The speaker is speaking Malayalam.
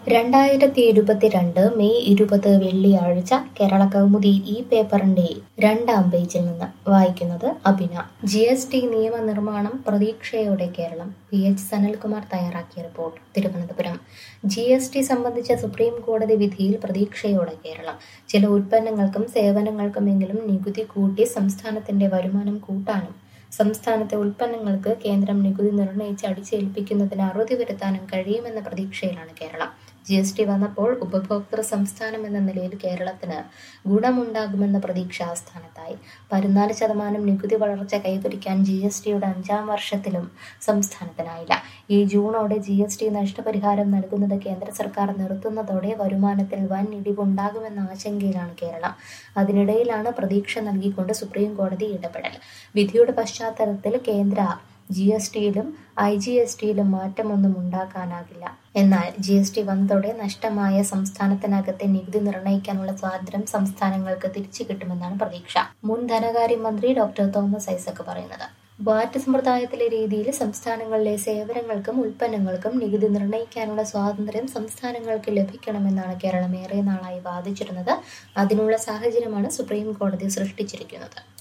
രണ്ടായിരത്തി ഇരുപത്തിരണ്ട് മെയ് ഇരുപത് വെള്ളിയാഴ്ച കേരള കൗമുദി ഈ പേപ്പറിന്റെ രണ്ടാം പേജിൽ നിന്ന് വായിക്കുന്നത് അഭിന ജി എസ് ടി നിയമനിർമ്മാണം പ്രതീക്ഷയോടെ കേരളം പി എച്ച് സനൽകുമാർ തയ്യാറാക്കിയ report Thiruvananthapuram G S T സംബന്ധിച്ച സുപ്രീം കോടതി വിധിയിൽ പ്രതീക്ഷയോടെ കേരളം ചില ഉൽപ്പന്നങ്ങൾക്കും സേവനങ്ങൾക്കുമെങ്കിലും നികുതി കൂട്ടി സംസ്ഥാനത്തിന്റെ വരുമാനം കൂട്ടാനും സംസ്ഥാനത്തെ ഉൽപ്പന്നങ്ങൾക്ക് കേന്ദ്രം നികുതി നിർണയിച്ച് അടിച്ചേൽപ്പിക്കുന്നതിന് അറുതി വരുത്താനും കഴിയുമെന്ന പ്രതീക്ഷയിലാണ് കേരളം ജി എസ് ടി വന്നപ്പോൾ ഉപഭോക്തൃ സംസ്ഥാനം എന്ന നിലയിൽ കേരളത്തിന് ഗുണമുണ്ടാകുമെന്ന പ്രതീക്ഷ ആസ്ഥാനത്തായി പതിനാല് ശതമാനം നികുതി വളർച്ച കൈവരിക്കാൻ ജി എസ് ടിയുടെ അഞ്ചാം വർഷത്തിലും സംസ്ഥാനത്തിനായില്ല ഈ ജൂണോടെ ജി എസ് ടി നഷ്ടപരിഹാരം നൽകുന്നത് കേന്ദ്ര സർക്കാർ നിർത്തുന്നതോടെ വരുമാനത്തിൽ വൻ ഇടിവുണ്ടാകുമെന്ന ആശങ്കയിലാണ് കേരളം അതിനിടയിലാണ് പ്രതീക്ഷ നൽകിക്കൊണ്ട് സുപ്രീം കോടതി ഇടപെടൽ വിധിയുടെ പശ്ചാത്തലത്തിൽ കേന്ദ്ര ജി എസ് ടിയിലും ഐ ജി എസ് ടിയിലും മാറ്റമൊന്നും ഉണ്ടാക്കാനാകില്ല എന്നാൽ ജി എസ് ടി വന്നതോടെ നഷ്ടമായ സംസ്ഥാനത്തിനകത്തെ നികുതി നിർണ്ണയിക്കാനുള്ള സ്വാതന്ത്ര്യം സംസ്ഥാനങ്ങൾക്ക് തിരിച്ചു കിട്ടുമെന്നാണ് പ്രതീക്ഷ മുൻ ധനകാര്യമന്ത്രി ഡോക്ടർ തോമസ് ഐസക് പറയുന്നത് വാറ്റ് സമ്പ്രദായത്തിലെ രീതിയിൽ സംസ്ഥാനങ്ങളിലെ സേവനങ്ങൾക്കും ഉൽപ്പന്നങ്ങൾക്കും നികുതി നിർണ്ണയിക്കാനുള്ള സ്വാതന്ത്ര്യം സംസ്ഥാനങ്ങൾക്ക് ലഭിക്കണമെന്നാണ് കേരളം ഏറെ നാളായി വാദിച്ചിരുന്നത് അതിനുള്ള സാഹചര്യമാണ് സുപ്രീം കോടതി സൃഷ്ടിച്ചിരിക്കുന്നത്